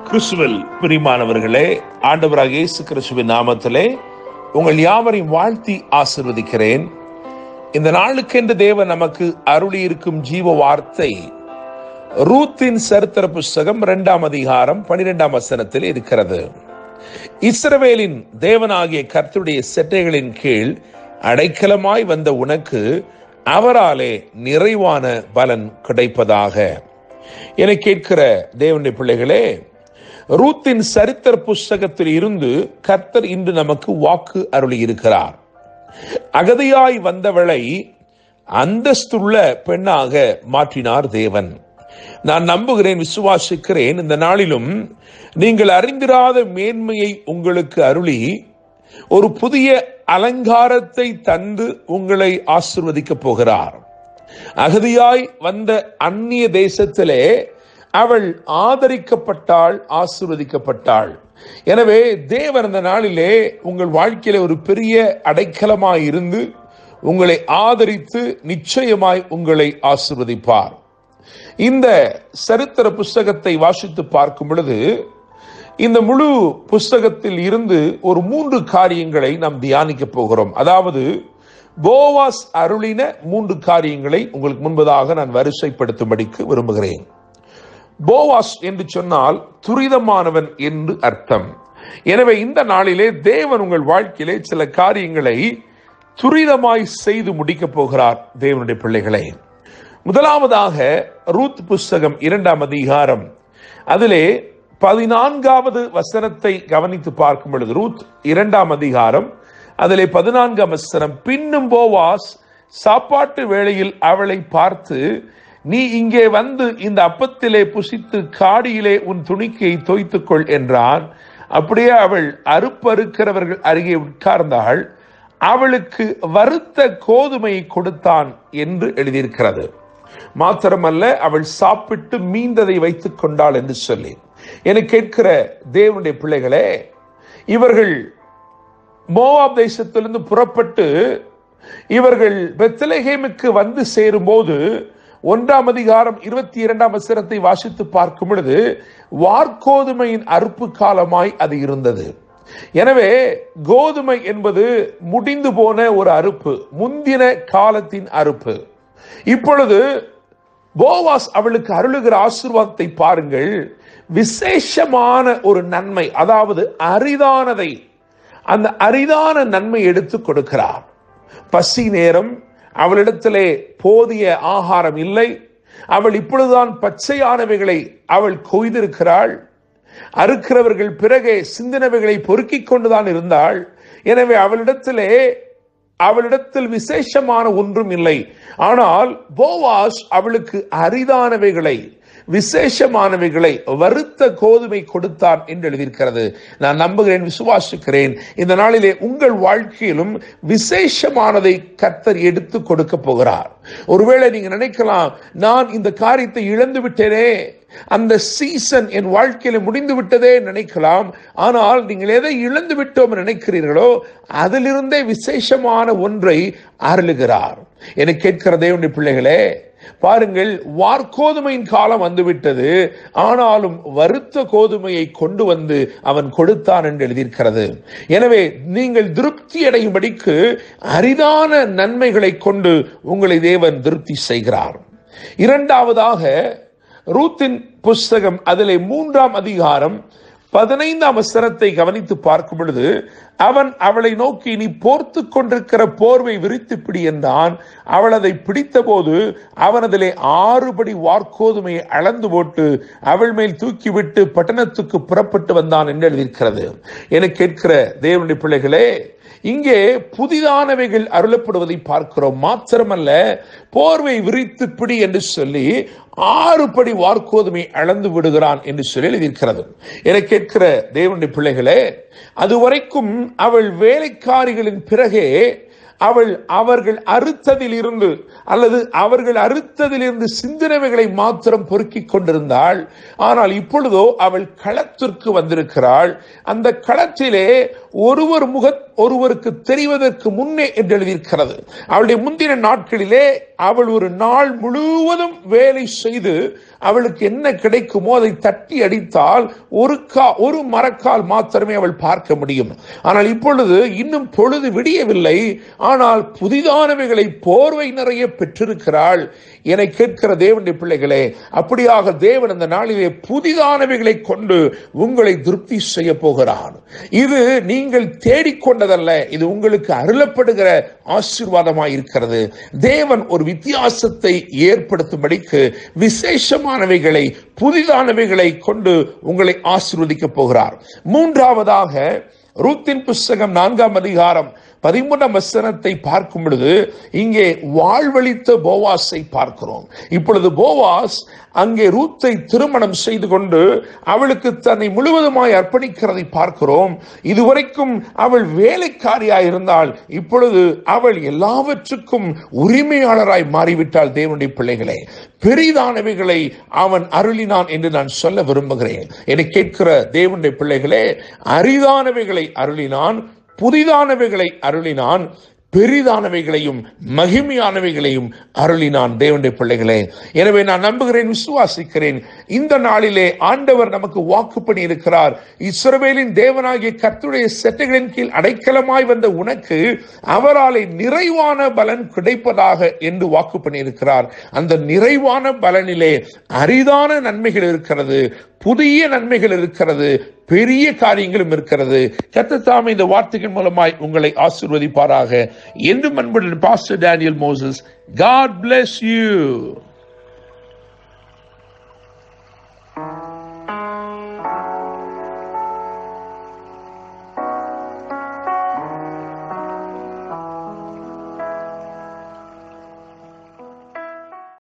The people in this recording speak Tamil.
கிறிஸ்துவில் பிரிமானவர்களே ஆண்டவராக இயேசு கிறிஸ்துவின் நாமத்திலே உங்கள் யாவரையும் வாழ்த்தி ஆசிர்வதிக்கிறேன் இந்த நாளுக்கென்று தேவன் நமக்கு அருளி இருக்கும் ஜீவ வார்த்தை ரூத்தின் சரித்திர புஸ்தகம் இரண்டாம் அதிகாரம் பனிரெண்டாம் வசனத்தில் இருக்கிறது இஸ்ரவேலின் தேவனாகிய கர்த்தருடைய செட்டைகளின் கீழ் அடைக்கலமாய் வந்த உனக்கு அவராலே நிறைவான பலன் கிடைப்பதாக என கேட்கிற தேவனுடைய பிள்ளைகளே ரூத்தின் சரித்திர புஸ்தகத்தில் இருந்து கர்த்தர் இன்று நமக்கு வாக்கு அருளி இருக்கிறார் அகதியாய் வந்தவளை அந்தஸ்துள்ள பெண்ணாக மாற்றினார் தேவன் நான் நம்புகிறேன் விசுவாசிக்கிறேன் இந்த நாளிலும் நீங்கள் அறிந்திராத மேன்மையை உங்களுக்கு அருளி ஒரு புதிய அலங்காரத்தை தந்து உங்களை ஆசிர்வதிக்கப் போகிறார் அகதியாய் வந்த அந்நிய தேசத்திலே அவள் ஆதரிக்கப்பட்டாள் ஆசிர்வதிக்கப்பட்டாள் எனவே தேவன் அந்த நாளிலே உங்கள் வாழ்க்கையில ஒரு பெரிய அடைக்கலமாய் இருந்து உங்களை ஆதரித்து நிச்சயமாய் உங்களை ஆசிர்வதிப்பார் இந்த சரித்திர புஸ்தகத்தை வாசித்து பார்க்கும் பொழுது இந்த முழு புஸ்தகத்தில் இருந்து ஒரு மூன்று காரியங்களை நாம் தியானிக்க போகிறோம் அதாவது போவாஸ் அருளின மூன்று காரியங்களை உங்களுக்கு முன்பதாக நான் வரிசைப்படுத்தும்படிக்கு விரும்புகிறேன் போவாஸ் என்று சொன்னால் துரிதமானவன் என்று அர்த்தம் எனவே இந்த நாளிலே தேவன் உங்கள் வாழ்க்கையிலே சில காரியங்களை துரிதமாய் செய்து முடிக்கப் போகிறார் தேவனுடைய பிள்ளைகளை முதலாவதாக ரூத் புஸ்தகம் இரண்டாம் அதிகாரம் அதிலே பதினான்காவது வசனத்தை கவனித்து பார்க்கும் பொழுது ரூத் இரண்டாம் அதிகாரம் அதிலே பதினான்காம் வசனம் பின்னும் போவாஸ் சாப்பாட்டு வேளையில் அவளை பார்த்து நீ இங்கே வந்து இந்த அப்பத்திலே புசித்து காடியிலே உன் துணிக்கையை தோய்த்துக்கொள் என்றான் அப்படியே அவள் அறுப்பறுக்கிறவர்கள் அருகே உட்கார்ந்தாள் அவளுக்கு வருத்த கோதுமையை கொடுத்தான் என்று எழுதியிருக்கிறது மாத்திரமல்ல அவள் சாப்பிட்டு மீந்ததை வைத்துக் கொண்டாள் என்று சொல்லி என கேட்கிற தேவனுடைய பிள்ளைகளே இவர்கள் மோவாப் தேசத்திலிருந்து புறப்பட்டு இவர்கள் பெத்தலகேமுக்கு வந்து சேரும்போது ஒன்றாம் அதிகாரம் இருபத்தி இரண்டாம் வசனத்தை வாசித்து பார்க்கும் பொழுது வார்கோதுமையின் அறுப்பு காலமாய் அது இருந்தது எனவே கோதுமை என்பது முடிந்து போன ஒரு அறுப்பு முந்தின காலத்தின் அறுப்பு இப்பொழுது போவாஸ் அவளுக்கு அருளுகிற ஆசீர்வாதத்தை பாருங்கள் விசேஷமான ஒரு நன்மை அதாவது அரிதானதை அந்த அரிதான நன்மை எடுத்து கொடுக்கிறார் பசி நேரம் அவளிடத்திலே போதிய ஆகாரம் இல்லை அவள் இப்பொழுதுதான் பச்சையானவைகளை அவள் கொய்திருக்கிறாள் அறுக்கிறவர்கள் பிறகே சிந்தனவைகளை பொறுக்கிக் கொண்டுதான் இருந்தாள் எனவே அவளிடத்திலே அவளிடத்தில் விசேஷமான ஒன்றும் இல்லை ஆனால் போவாஸ் அவளுக்கு அரிதானவைகளை விசேஷமானவைகளை வருத்த கோதுமை கொடுத்தான் என்று எழுதியிருக்கிறது நான் நம்புகிறேன் விசுவாசிக்கிறேன் இந்த நாளிலே உங்கள் வாழ்க்கையிலும் விசேஷமானதை கர்த்தர் எடுத்து கொடுக்க போகிறார் ஒருவேளை நீங்க நினைக்கலாம் நான் இந்த காரியத்தை இழந்து விட்டேனே அந்த சீசன் என் வாழ்க்கையில முடிந்து விட்டதே நினைக்கலாம் ஆனால் நீங்கள் எதை இழந்து விட்டோம் நினைக்கிறீர்களோ அதிலிருந்தே விசேஷமான ஒன்றை அருளுகிறார் என கேட்கிற தேவனுடைய பிள்ளைகளே பாருங்கள் வார்கோதுமையின் காலம் வந்துவிட்டது ஆனாலும் வருத்த கோதுமையை கொண்டு வந்து அவன் கொடுத்தான் என்று எழுதியிருக்கிறது எனவே நீங்கள் திருப்தி அடையும்படிக்கு அரிதான நன்மைகளை கொண்டு உங்களை தேவன் திருப்தி செய்கிறார் இரண்டாவதாக ரூத்தின் புஸ்தகம் அதிலே மூன்றாம் அதிகாரம் பதினைந்தாம் வசனத்தை கவனித்து பார்க்கும் பொழுது அவன் அவளை நோக்கி நீ போர்த்து கொண்டிருக்கிற போர்வை விரித்து பிடி என்றான் அவள் அதை பிடித்த போது அவன் அதிலே ஆறுபடி வார்கோதுமையை அளந்து போட்டு அவள் மேல் தூக்கிவிட்டு பட்டணத்துக்கு புறப்பட்டு வந்தான் என்று எழுதியிருக்கிறது என கேட்கிற தேவனுடைய பிள்ளைகளே இங்கே புதிதானவைகள் அருளப்படுவதை பார்க்கிறோம் மாத்திரமல்ல போர்வை விரித்து பிடி என்று சொல்லி ஆறு படி வார்கோதுமை அளந்து விடுகிறான் என்று சொல்லி எழுதியிருக்கிறது என கேட்கிற தேவனுடைய பிள்ளைகளே அதுவரைக்கும் அவள் வேலைக்காரிகளின் பிறகே அவள் அவர்கள் அறுத்ததில் இருந்து அல்லது அவர்கள் அறுத்ததிலிருந்து சிந்தனைகளை மாத்திரம் பொறுக்கிக் கொண்டிருந்தாள் ஆனால் இப்பொழுதோ அவள் களத்திற்கு வந்திருக்கிறாள் அந்த களத்திலே ஒருவர் முக ஒருவருக்கு தெரிவதற்கு முன்னே என்று எழுதியிருக்கிறது அவளுடைய முந்தின நாட்களிலே அவள் ஒரு நாள் முழுவதும் வேலை செய்து அவளுக்கு என்ன கிடைக்குமோ அதை தட்டி அடித்தால் ஒரு கா ஒரு மரக்கால் மாத்திரமே அவள் பார்க்க முடியும் ஆனால் இப்பொழுது இன்னும் பொழுது விடியவில்லை ஆனால் புதிதானவைகளை போர்வை நிறைய பெற்றிருக்கிறாள் என கேட்கிற தேவனுடைய பிள்ளைகளே அப்படியாக தேவன் அந்த நாளிலே புதிதானவைகளை கொண்டு உங்களை திருப்தி செய்ய போகிறார் இது நீங்கள் தேடிக்கொண்டதல்ல இது உங்களுக்கு அருளப்படுகிற ஆசீர்வாதமாய் இருக்கிறது தேவன் ஒரு வித்தியாசத்தை ஏற்படுத்தும்படிக்கு விசேஷமானவைகளை புதிதானவைகளை கொண்டு உங்களை ஆசீர்வதிக்க போகிறார் மூன்றாவதாக ரூத்தின் புஸ்தகம் நான்காம் அதிகாரம் பதிமூன்றாம் வசனத்தை பார்க்கும் பொழுது இங்கே வாழ்வழித்த போவாஸை பார்க்கிறோம் இப்பொழுது போவாஸ் அங்கே ரூத்தை திருமணம் செய்து கொண்டு அவளுக்கு தன்னை முழுவதுமாய் அர்ப்பணிக்கிறதை பார்க்கிறோம் இதுவரைக்கும் அவள் வேலைக்காரியாய் இருந்தால் இப்பொழுது அவள் எல்லாவற்றுக்கும் உரிமையாளராய் மாறிவிட்டாள் தேவனுடைய பிள்ளைகளே பெரிதானவைகளை அவன் அருளினான் என்று நான் சொல்ல விரும்புகிறேன் என்னை கேட்கிற தேவனுடைய பிள்ளைகளே அரிதானவைகளை அருளினான் புதிதானவைகளை அருளினான் பெரிதானவைகளையும் மகிமையானவைகளையும் அருளினான் தேவனுடைய பிள்ளைகளே எனவே நான் நம்புகிறேன் விசுவாசிக்கிறேன் இந்த நாளிலே ஆண்டவர் நமக்கு வாக்கு பண்ணி இருக்கிறார் இஸ்ரவேலின் தேவனாகிய கர்த்தருடைய செட்டைகளின் கீழ் அடைக்கலமாய் வந்த உனக்கு அவராலே நிறைவான பலன் கிடைப்பதாக என்று வாக்கு பண்ணி இருக்கிறார் அந்த நிறைவான பலனிலே அரிதான நன்மைகள் இருக்கிறது புதிய நன்மைகள் இருக்கிறது பெரிய காரியங்களும் இருக்கிறது கத்தத்தாம இந்த வார்த்தைகள் மூலமாய் உங்களை ஆசிர்வதிப்பாராக என்று அன்புடன் pastor Daniel Moses God bless you